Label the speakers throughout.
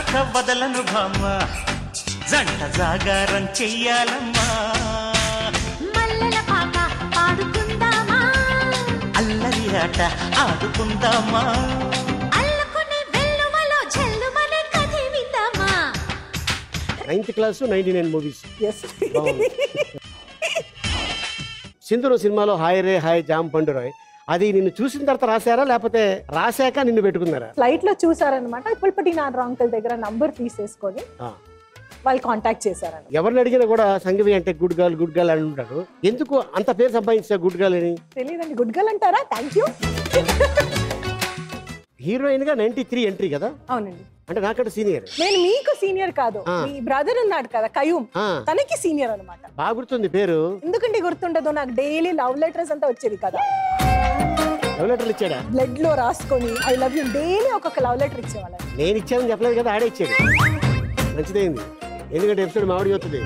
Speaker 1: వదలక వదలను భామ జంట జాగారం చెయ్యాలమ్మా
Speaker 2: మల్లెల పాట పాడుకుందామా
Speaker 1: అల్లరి ఆట ఆడుకుందామా
Speaker 2: అల్లుకునే వెల్లువలో జల్లుమనే కథ విందామా
Speaker 3: ninth class ninety nine movies
Speaker 4: S
Speaker 3: Sindhuru సినిమాలో హాయ్ రే హాయ్ జామ్ పండురాయ్ అది నిన్ను చూసిన తర్వాత రాశారా లేకపోతే రాశాక నిన్ను పెట్టుకున్నారా
Speaker 4: ఫ్లైట్ లో చూసారనమాట పుల్పటి నాన్న అంకుల్ దగ్గర నంబర్ తీసేసుకొని
Speaker 3: ఆ.
Speaker 4: వాళ్ళు కాంటాక్ట్ చేశారని
Speaker 3: ఎవరిని అడిగినా కూడా సంగవి అంటే గుడ్ గర్ల్ గుడ్ గర్ల్ అని ఉంటారు ఎందుకు అంత పేరు సంపాదించా గుడ్ గర్ల్ అని
Speaker 4: తెలియదండి గుడ్ గర్ల్ అంటారా థ్యాంక్ యూ
Speaker 3: హీరోయిన్ గా నైన్టీ త్రీ ఎంట్రీ కదా
Speaker 4: అవునండి
Speaker 3: అంటే నాకంటే సీనియర్
Speaker 4: నేను మీకు సీనియర్ కాదు
Speaker 3: ఆ.
Speaker 4: మీ బ్రదర్ ఉన్నాడు కదా కయూమ్ తనకి సీనియర్ అన్నమాట
Speaker 3: బాగా గుర్తుంది పేరు
Speaker 4: ఎందుకంటే గుర్తుండదు నాకు డైలీ లవ్ లెటర్స్ అంతా వచ్చేది కదా
Speaker 3: లవ్ లెటర్లు ఇచ్చాడా
Speaker 4: బ్లడ్ లో రాసుకొని ఐ లవ్ యూ డైలీ ఒక్కొక్క లవ్ లెటర్ ఇచ్చేవాళ్ళని
Speaker 3: నేను ఇచ్చానని చెప్పలేదు కదా ఆడే ఇచ్చాడు మంచిదైంది ఎందుకంటే ఎపిసోడ్ మామిడి అవుతుంది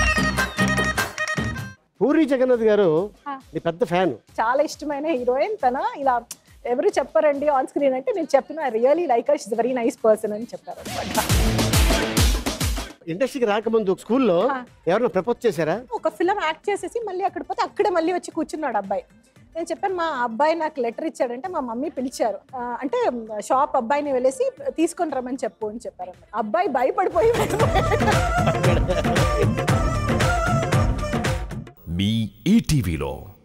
Speaker 3: పూరి జగన్నాథ్ గారు నీ పెద్ద ఫ్యాన్
Speaker 4: చాలా ఇష్టమైన హీరోయిన్ తన ఇలా ఎవరు చెప్పారండి ఆన్ స్క్రీన్ అంటే నేను చెప్పిన really like is very nice person అని చెప్పారు అనమాట
Speaker 3: ఇండస్ట్రీకి రాకముందు స్కూల్లో ఎవరైనా ప్రపోజ్ చేశారా
Speaker 4: ఒక ఫిలం యాక్ట్ చేసేసి మళ్ళీ అక్కడ పోతే అక్కడే మళ్ళీ వచ్చి కూర్చున్నాడు అబ్బాయి నేను చెప్పాను మా అబ్బాయి నాకు లెటర్ ఇచ్చాడంటే మా మమ్మీ పిలిచారు ఆ, అంటే షాప్ అబ్బాయిని వెళ్ళేసి తీసుకొని రమ్మని చెప్పు అని చెప్పారు అబ్బాయి భయపడిపోయి
Speaker 5: మీ ఈటీవీలో